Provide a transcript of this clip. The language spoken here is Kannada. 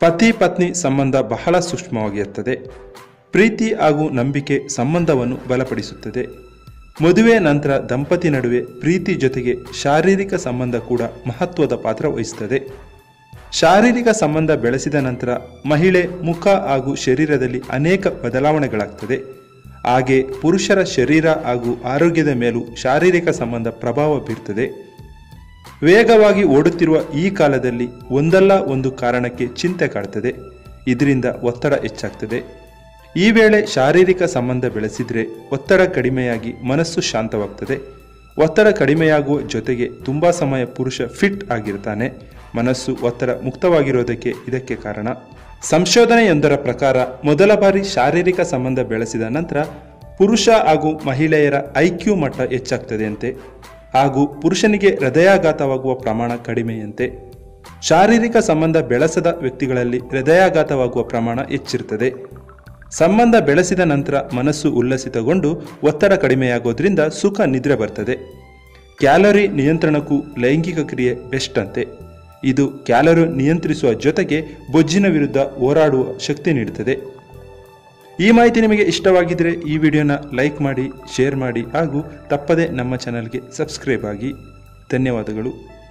ಪತಿ ಪತ್ನಿ ಸಂಬಂಧ ಬಹಳ ಸೂಕ್ಷ್ಮವಾಗಿರುತ್ತದೆ ಪ್ರೀತಿ ಹಾಗೂ ನಂಬಿಕೆ ಸಂಬಂಧವನ್ನು ಬಲಪಡಿಸುತ್ತದೆ ಮದುವೆ ನಂತರ ದಂಪತಿ ನಡುವೆ ಪ್ರೀತಿ ಜೊತೆಗೆ ಶಾರೀರಿಕ ಸಂಬಂಧ ಕೂಡ ಮಹತ್ವದ ಪಾತ್ರ ವಹಿಸುತ್ತದೆ ಶಾರೀರಿಕ ಸಂಬಂಧ ಬೆಳೆಸಿದ ನಂತರ ಮಹಿಳೆ ಮುಖ ಹಾಗೂ ಶರೀರದಲ್ಲಿ ಅನೇಕ ಬದಲಾವಣೆಗಳಾಗ್ತದೆ ಹಾಗೆ ಪುರುಷರ ಶರೀರ ಹಾಗೂ ಆರೋಗ್ಯದ ಮೇಲೂ ಶಾರೀರಿಕ ಸಂಬಂಧ ಪ್ರಭಾವ ಬೀರ್ತದೆ ವೇಗವಾಗಿ ಓಡುತ್ತಿರುವ ಈ ಕಾಲದಲ್ಲಿ ಒಂದಲ್ಲ ಒಂದು ಕಾರಣಕ್ಕೆ ಚಿಂತೆ ಕಾಡ್ತದೆ ಇದರಿಂದ ಒತ್ತಡ ಹೆಚ್ಚಾಗ್ತದೆ ಈ ವೇಳೆ ಶಾರೀರಿಕ ಸಂಬಂಧ ಬೆಳೆಸಿದರೆ ಒತ್ತಡ ಕಡಿಮೆಯಾಗಿ ಮನಸ್ಸು ಶಾಂತವಾಗ್ತದೆ ಒತ್ತಡ ಕಡಿಮೆಯಾಗುವ ಜೊತೆಗೆ ತುಂಬ ಸಮಯ ಪುರುಷ ಫಿಟ್ ಆಗಿರ್ತಾನೆ ಮನಸ್ಸು ಒತ್ತಡ ಮುಕ್ತವಾಗಿರೋದಕ್ಕೆ ಇದಕ್ಕೆ ಕಾರಣ ಸಂಶೋಧನೆಯೊಂದರ ಪ್ರಕಾರ ಮೊದಲ ಬಾರಿ ಶಾರೀರಿಕ ಸಂಬಂಧ ಬೆಳೆಸಿದ ನಂತರ ಪುರುಷ ಹಾಗೂ ಮಹಿಳೆಯರ ಐಕ್ಯೂ ಮಟ್ಟ ಹೆಚ್ಚಾಗ್ತದೆಯಂತೆ ಹಾಗೂ ಪುರುಷನಿಗೆ ಹೃದಯಾಘಾತವಾಗುವ ಪ್ರಮಾಣ ಕಡಿಮೆಯಂತೆ ಶಾರೀರಿಕ ಸಂಬಂಧ ಬೆಳೆಸದ ವ್ಯಕ್ತಿಗಳಲ್ಲಿ ಹೃದಯಾಘಾತವಾಗುವ ಪ್ರಮಾಣ ಹೆಚ್ಚಿರುತ್ತದೆ ಸಂಬಂಧ ಬೆಳೆಸಿದ ನಂತರ ಮನಸ್ಸು ಉಲ್ಲಸಿತಗೊಂಡು ಒತ್ತಡ ಕಡಿಮೆಯಾಗೋದ್ರಿಂದ ಸುಖ ನಿದ್ರೆ ಬರ್ತದೆ ಕ್ಯಾಲರಿ ನಿಯಂತ್ರಣಕ್ಕೂ ಲೈಂಗಿಕ ಕ್ರಿಯೆ ಬೆಸ್ಟ್ ಅಂತೆ ಇದು ಕ್ಯಾಲರಿ ನಿಯಂತ್ರಿಸುವ ಜೊತೆಗೆ ಬೊಜ್ಜಿನ ವಿರುದ್ಧ ಹೋರಾಡುವ ಶಕ್ತಿ ನೀಡುತ್ತದೆ ಈ ಮಾಹಿತಿ ನಿಮಗೆ ಇಷ್ಟವಾಗಿದ್ದರೆ ಈ ವಿಡಿಯೋನ ಲೈಕ್ ಮಾಡಿ ಶೇರ್ ಮಾಡಿ ಹಾಗೂ ತಪ್ಪದೆ ನಮ್ಮ ಚಾನಲ್ಗೆ ಸಬ್ಸ್ಕ್ರೈಬ್ ಆಗಿ ಧನ್ಯವಾದಗಳು